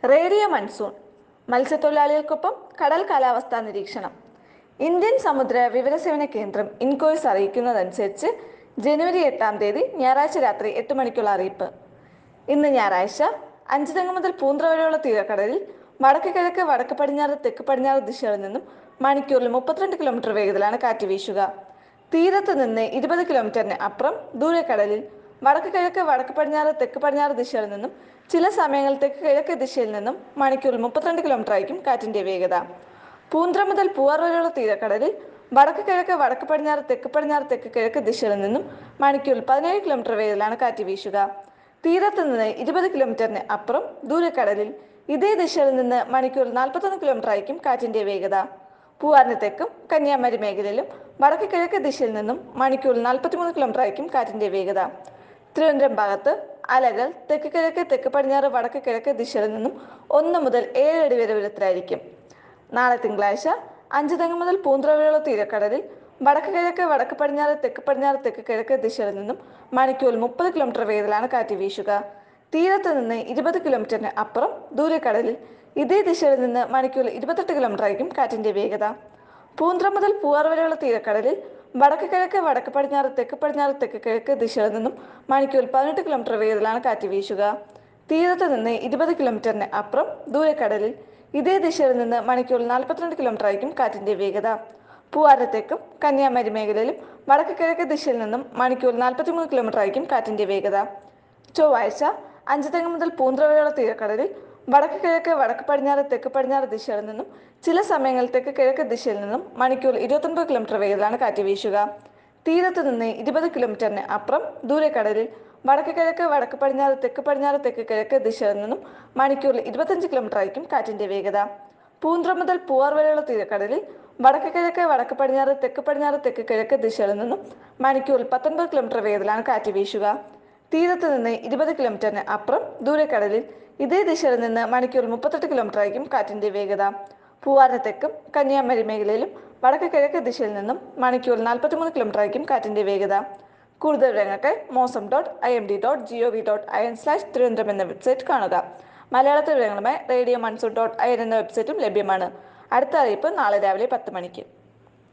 radio monsoon മത്സ്യത്തൊഴിലാളികൾക്കൊപ്പം കടൽ കാലാവസ്ഥാ നിരീക്ഷണം ഇന്ത്യൻ സമുദ്ര വിവരസേവന കേന്ദ്രം ഇൻകോയ്സ് അറിയിക്കുന്നതനുസരിച്ച് ജനുവരി എട്ടാം തീയതി ഞായറാഴ്ച രാത്രി എട്ട് മണിക്കുള്ള അറിയിപ്പ് ഇന്ന് ഞായറാഴ്ച അഞ്ചുതെങ്ങ് മുതൽ പൂന്ത്ര വരെയുള്ള തീരക്കടലിൽ വടക്ക് കിഴക്ക് വടക്ക് പടിഞ്ഞാറ് തെക്ക് പടിഞ്ഞാറ് ദിശകളിൽ നിന്നും മണിക്കൂറിൽ മുപ്പത്തിരണ്ട് കിലോമീറ്റർ വേഗത്തിലാണ് കാറ്റ് വീശുക തീരത്ത് നിന്ന് ഇരുപത് കിലോമീറ്ററിന് അപ്പുറം ദൂരക്കടലിൽ വടക്ക് കിഴക്ക് വടക്ക് പടിഞ്ഞാറ് തെക്ക് പടിഞ്ഞാറ് ദിശകളിൽ നിന്നും ചില സമയങ്ങളിൽ തെക്ക് കിഴക്ക് ദിശയിൽ നിന്നും മണിക്കൂറിൽ മുപ്പത്തിരണ്ട് കിലോമീറ്റർ ആയിരിക്കും കാറ്റിന്റെ വേഗത പൂന്ത്ര മുതൽ പൂവാർ വരെയുള്ള തീരക്കടലിൽ വടക്ക് കിഴക്ക് വടക്ക് പടിഞ്ഞാറ് തെക്ക് പടിഞ്ഞാറ് തെക്ക് കിഴക്ക് ദിശകളിൽ നിന്നും മണിക്കൂറിൽ പതിനേഴ് കിലോമീറ്റർ വേഗത്തിലാണ് കാറ്റ് വീശുക തീരത്ത് നിന്ന് ഇരുപത് കിലോമീറ്ററിന് അപ്പുറം ദൂരക്കടലിൽ ഇതേ ദിശയിൽ നിന്ന് മണിക്കൂറിൽ നാൽപ്പത്തൊന്ന് കിലോമീറ്റർ ആയിരിക്കും കാറ്റിന്റെ വേഗത പൂവാറിന് തെക്കും കന്യാകുമാരി മേഖലയിലും വടക്ക് കിഴക്ക് ദിശയിൽ നിന്നും മണിക്കൂറിൽ നാൽപ്പത്തിമൂന്ന് കിലോമീറ്റർ ആയിരിക്കും കാറ്റിന്റെ വേഗത തിരുവനന്തപുരം ഭാഗത്ത് അലകൾ തെക്ക് കിഴക്ക് തെക്ക് പടിഞ്ഞാറ് വടക്ക് കിഴക്ക് ദിശയിൽ നിന്നും ഒന്ന് മുതൽ ഏഴ് അടി വരെ ഉയരത്തിലായിരിക്കും നാളെ തിങ്കളാഴ്ച അഞ്ച് തെങ്ങ് മുതൽ പൂന്തുറ വരെയുള്ള തീരക്കടലിൽ വടക്ക് കിഴക്ക് വടക്ക് പടിഞ്ഞാറ് തെക്ക് പടിഞ്ഞാറ് തെക്ക് കിഴക്ക് ദിശയിൽ നിന്നും മണിക്കൂറിൽ മുപ്പത് കിലോമീറ്റർ വേഗത്തിലാണ് കാറ്റ് വീശുക തീരത്ത് നിന്ന് ഇരുപത് കിലോമീറ്ററിന് അപ്പുറം ദൂരക്കടലിൽ ഇതേ ദിശയിൽ നിന്ന് മണിക്കൂറിൽ ഇരുപത്തെട്ട് കിലോമീറ്റർ ആയിരിക്കും കാറ്റിന്റെ വേഗത പൂന്ത്ര മുതൽ പൂവാർ വരെയുള്ള തീരക്കടലിൽ വടക്ക് കിഴക്ക് വടക്ക് പടിഞ്ഞാറ് തെക്ക് പടിഞ്ഞാറ് തെക്ക് കിഴക്ക് ദിശയിൽ നിന്നും മണിക്കൂറിൽ പതിനെട്ട് കിലോമീറ്റർ വേഗത്തിലാണ് കാറ്റ് വീശുക തീരത്ത് നിന്ന് ഇരുപത് കിലോമീറ്ററിന് അപ്പുറം ദൂരക്കടലിൽ ഇതേ ദിശയിൽ നിന്ന് മണിക്കൂറിൽ നാൽപ്പത്തിരണ്ട് കിലോമീറ്റർ ആയിരിക്കും കാറ്റിന്റെ വേഗത പൂവാരത്തേക്കും കന്യാകുമാരി മേഖലയിലും വടക്ക് കിഴക്ക് ദിശയിൽ നിന്നും മണിക്കൂറിൽ നാൽപ്പത്തിമൂന്ന് കിലോമീറ്റർ ആയിരിക്കും കാറ്റിന്റെ വേഗത ചൊവ്വാഴ്ച അഞ്ചുതെങ്ങ് മുതൽ പൂന്ത്ര വരെയുള്ള തീരക്കടലിൽ വടക്ക് കിഴക്ക് വടക്ക് പടിഞ്ഞാറ് തെക്ക് പടിഞ്ഞാറ് ദിശകളിൽ നിന്നും ചില സമയങ്ങളിൽ തെക്ക് കിഴക്ക് ദിശയിൽ നിന്നും മണിക്കൂറിൽ ഇരുപത്തൊൻപത് കിലോമീറ്റർ വേഗത്തിലാണ് കാറ്റ് വീശുക തീരത്ത് നിന്ന് ഇരുപത് കിലോമീറ്ററിന് അപ്പുറം ദൂരക്കടലിൽ വടക്ക് കിഴക്ക് വടക്ക് പടിഞ്ഞാറ് തെക്ക് പടിഞ്ഞാറ് തെക്ക് കിഴക്ക് ദിശയിൽ നിന്നും മണിക്കൂറിൽ ഇരുപത്തഞ്ച് കിലോമീറ്റർ ആയിരിക്കും കാറ്റിന്റെ വേഗത പൂന്ത്ര മുതൽ പൂവാർ വരെയുള്ള തീരക്കടലിൽ വടക്ക് കിഴക്ക് വടക്ക് പടിഞ്ഞാറ് തെക്ക് പടിഞ്ഞാറ് തെക്ക് കിഴക്ക് ദിശകളിൽ നിന്നും മണിക്കൂറിൽ പത്തൊൻപത് കിലോമീറ്റർ വേഗത്തിലാണ് കാറ്റ് വീശുക തീരത്ത് നിന്ന് ഇരുപത് കിലോമീറ്ററിന് അപ്പുറം ദൂരക്കടലിൽ ഇതേ ദിശയിൽ നിന്ന് മണിക്കൂറിൽ മുപ്പത്തെട്ട് കിലോമീറ്റർ ആയിരിക്കും കാറ്റിന്റെ വേഗത പൂവാറിന് തെക്കും കന്യാകുമാരി മേഖലയിലും വടക്ക് കിഴക്ക് ദിശയിൽ നിന്നും മണിക്കൂറിൽ നാൽപ്പത്തിമൂന്ന് കിലോമീറ്റർ ആയിരിക്കും കാറ്റിന്റെ വേഗത കൂടുതൽ വിവരങ്ങൾക്ക് mausam dot I M D dot G O V dot I N slash Thiruvananthapuram എന്ന വെബ്സൈറ്റ് കാണുക മലയാളത്തിൽ വിവരങ്ങളുമായി radio monsoon dot I N എന്ന വെബ്സൈറ്റും ലഭ്യമാണ് അടുത്ത അറിയിപ്പ് നാളെ രാവിലെ പത്ത് മണിക്ക്